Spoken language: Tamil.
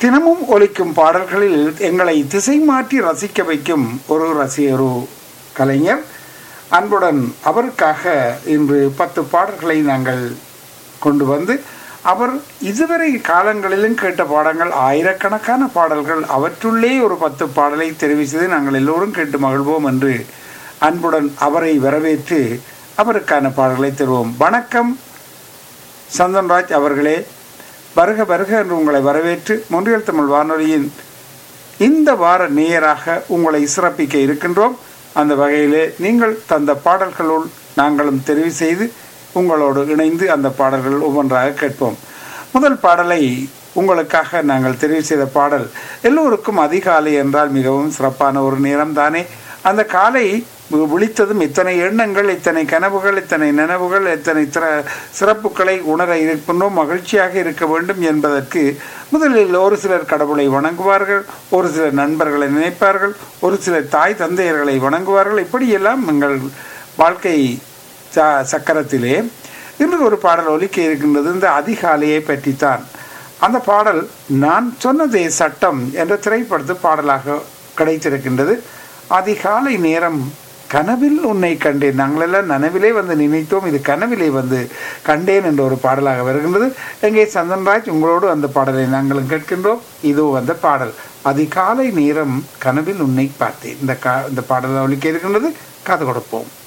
தினமும் ஒலிக்கும் பாடல்களில் எங்களை திசை மாற்றி ரசிக்க வைக்கும் ஒரு ரசிகரு கலைஞர் அன்புடன் அவருக்காக இன்று பத்து பாடல்களை நாங்கள் கொண்டு வந்து அவர் இதுவரை காலங்களிலும் கேட்ட பாடங்கள் ஆயிரக்கணக்கான பாடல்கள் அவற்றுள்ளே ஒரு பத்து பாடலை தெரிவு செய்து நாங்கள் எல்லோரும் கேட்டு மகிழ்வோம் என்று அன்புடன் அவரை வரவேற்று அவருக்கான பாடல்களை தருவோம் வணக்கம் சந்தன்ராஜ் அவர்களே வருக வருக என்று உங்களை வரவேற்று மொன்றியல் தமிழ் வானொலியின் இந்த வார நேயராக உங்களை சிறப்பிக்க இருக்கின்றோம் அந்த வகையிலே நீங்கள் தந்த பாடல்களுள் நாங்களும் தெரிவு செய்து உங்களோடு இணைந்து அந்த பாடல்கள் ஒவ்வொன்றாக கேட்போம் முதல் பாடலை உங்களுக்காக நாங்கள் தெரிவு செய்த பாடல் எல்லோருக்கும் அதிகாலை என்றால் மிகவும் சிறப்பான ஒரு நேரம் தானே அந்த காலை வி- விழித்ததும் இத்தனை எண்ணங்கள் இத்தனை கனவுகள் இத்தனை நினைவுகள் இத்தனை திற- சிறப்புகளை உணர இருக்கின்றோம் மகிழ்ச்சியாக இருக்க வேண்டும் என்பதற்கு முதலில் ஒரு சிலர் கடவுளை வணங்குவார்கள் ஒரு சிலர் நண்பர்களை நினைப்பார்கள் ஒரு சிலர் தாய் தந்தையர்களை வணங்குவார்கள் இப்படியெல்லாம் எங்கள் வாழ்க்கை ச- சக்கரத்திலே இன்று ஒரு பாடல் ஒலிக்க இருக்கின்றது இந்த அதிகாலையை பற்றித்தான் அந்த பாடல் நான் சொன்னதே சட்டம் என்ற திரைப்படத்து பாடலாக கிடைத்திருக்கின்றது அதிகாலை நேரம் கனவில் உன்னை கண்டேன் நாங்களெல்லாம் நனவிலே வந்து நினைத்தோம் இது கனவிலே வந்து கண்டேன் என்ற ஒரு பாடலாக வருகின்றது எங்கே சந்தன்ராஜ் உங்களோடு அந்த பாடலை நாங்களும் கேட்கின்றோம் இதோ அந்த பாடல் அதிகாலை நேரம் கனவில் உன்னை பார்த்தேன் இந்த கா இந்த பாடல் ஒலிக்க இருக்கின்றது காது கொடுப்போம்